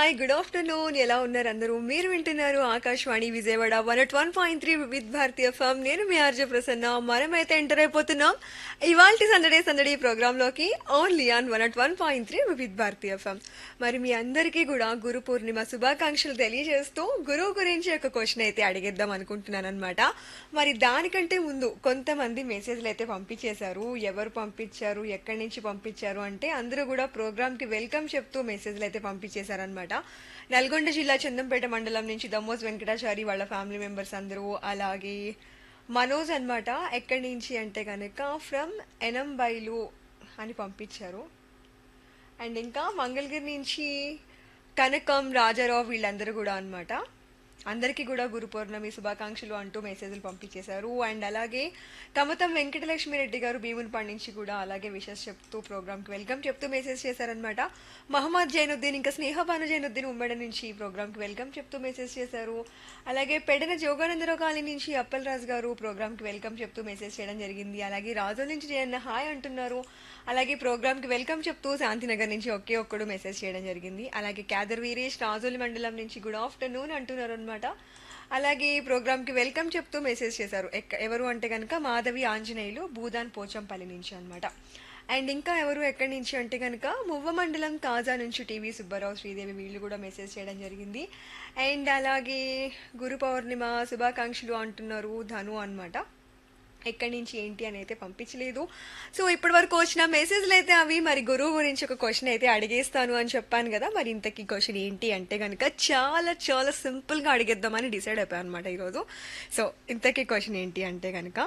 hi good afternoon ఎలా ఉన్నారు అందరూ మీరు వింటున్నారు Akashvani Vijayawada one at one point three with Bharati F M నేను మీ ఆర్జే ప్రసన్న మనమైతే ఎంటర్ అయిపోతున్నాం ఇవాల్టి సందడే సందడి ప్రోగ్రాంలోకి only on one at one point three with Bharati F M మరి మీ అందరికీ కూడా గురు పూర్ణిమ శుభాకాంక్షలు తెలియజేస్తూ గురువు గురించి ఒక క్వశ్చన్ అయితే అడిగేద్దాం అనుకుంటున్నాను అనమాట మరి దానికంటే ముందు కొంతమంది మెసేజ్లు అయితే పంపించేశారు ఎవరు పంపించారు ఎక్కడి నుంచి పంపించారు అంటే అందరూ కూడా ప్రోగ్రామ్ కి వెల్కమ్ చెప్తూ మెసేజ్లు అయితే పంపించేశారనమాట నల్గొండ జిల్లా చందంపేట మండలం నుంచి దమ్మోస్ వెంకటాచారి వాళ్ళ ఫ్యామిలీ మెంబర్స్ అందరూ అలాగే మనోజ్ అన్నమాట ఎక్కడి నుంచి అంటే కనుక ఫ్రమ్ ఎనంబైలు అని పంపించారు అండ్ ఇంకా మంగళగిరి నుంచి కనకం రాజారావు వీళ్ళందరూ కూడా అన్నమాట అందరికీ కూడా గురు పౌర్ణమి శుభాకాంక్షలు అంటూ మెసేజ్లు పంపించేశారు అండ్ అలాగే కమతం వెంకటలక్ష్మి రెడ్డి గారు భీమునిపాడు నుంచి కూడా అలాగే విషెస్ చెప్తూ ప్రోగ్రామ్కి వెల్కమ్ చెప్తూ మెసేజ్ చేశారనమాట మహమ్మద్ జైనుద్దీన్ ఇంకా స్నేహబాను జైనుద్దీన్ ఉమ్మడి నుంచి ఈ ప్రోగ్రామ్కి వెల్కమ్ చెప్తూ మెసేజ్ చేశారు అలాగే పెడన జోగానందరావు కాలనీ నుంచి అప్పల్ రాజు గారు ప్రోగ్రామ్కి వెల్కమ్ చెప్తూ మెసేజ్ చేయడం జరిగింది అలాగే రాజుల నుంచి జయన్న హాయ్ అంటున్నారు అలాగే ప్రోగ్రామ్కి వెల్కమ్ చెప్తూ శాంతినగర్ నుంచి ఒకే ఒక్కడు మెసేజ్ చేయడం జరిగింది అలాగే క్యాదర్ వీరేష్ రాజోలి మండలం నుంచి గుడ్ ఆఫ్టర్నూన్ అంటున్నారు అనమాట అలాగే ఈ ప్రోగ్రామ్కి వెల్కమ్ చెప్తూ మెసేజ్ చేశారు ఎక్క- ఎవరు అంటే కనుక మాధవి ఆంజనేయులు భూదాన్ పోచంపల్లి నుంచి అన్నమాట అండ్ ఇంకా ఎవరు ఎక్కడి నుంచి అంటే కనుక మువ్వ మండలం కాజా నుంచి టీవీ సుబ్బారావు శ్రీదేవి వీళ్ళు కూడా మెసేజ్ చేయడం జరిగింది అండ్ అలాగే గురు పౌర్ణిమ శుభాకాంక్షలు అంటున్నారు ధను అన్నమాట ఎక్కడి నుంచి ఏంటి అని అయితే పంపించలేదు సో ఇప్పటి వరకు వచ్చిన మెసేజ్లు అయితే అవి మరి గురువు గురించి ఒక క్వశ్చన్ అయితే అడిగేస్తాను అని చెప్పాను కదా మరి ఇంతకీ క్వశ్చన్ ఏంటి అంటే కనుక చాలా చాలా సింపుల్గా అడిగేద్దామని డిసైడ్ అయిపోయాను అనమాట ఈరోజు సో ఇంతకీ క్వశ్చన్ ఏంటి అంటే కనుక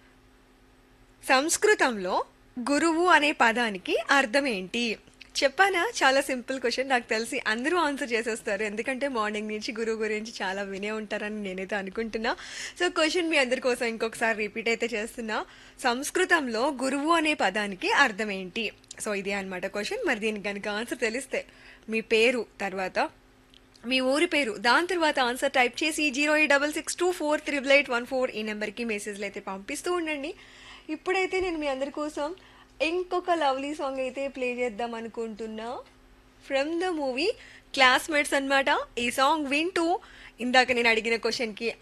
సంస్కృతంలో గురువు అనే పదానికి అర్థం ఏంటి చెప్పానా చాలా సింపుల్ క్వశ్చన్ నాకు తెలిసి అందరూ ఆన్సర్ చేసేస్తారు ఎందుకంటే మార్నింగ్ నుంచి గురువు గురించి చాలా వినే ఉంటారని నేనైతే అనుకుంటున్నా సో క్వశ్చన్ మీ అందరి కోసం ఇంకొకసారి రిపీట్ అయితే చేస్తున్నా సంస్కృతంలో గురువు అనే పదానికి అర్థం ఏంటి సో ఇదే అన్నమాట క్వశ్చన్ మరి దీనికి కనుక ఆన్సర్ తెలిస్తే మీ పేరు తర్వాత మీ ఊరి పేరు దాని తర్వాత ఆన్సర్ టైప్ చేసి zero eight double six two four triple eight one four ఈ నెంబర్కి మెసేజ్లు అయితే పంపిస్తూ ఉండండి ఇప్పుడైతే నేను మీ అందరి కోసం ఇంకొక లవ్లీ సాంగ్ అయితే ప్లే చేద్దాం అనుకుంటున్నా ఫ్రమ్ ద మూవీ క్లాస్మేట్స్ అన్నమాట ఈ సాంగ్ వింటూ ఇందాక నేను అడిగిన క్వశ్చన్కి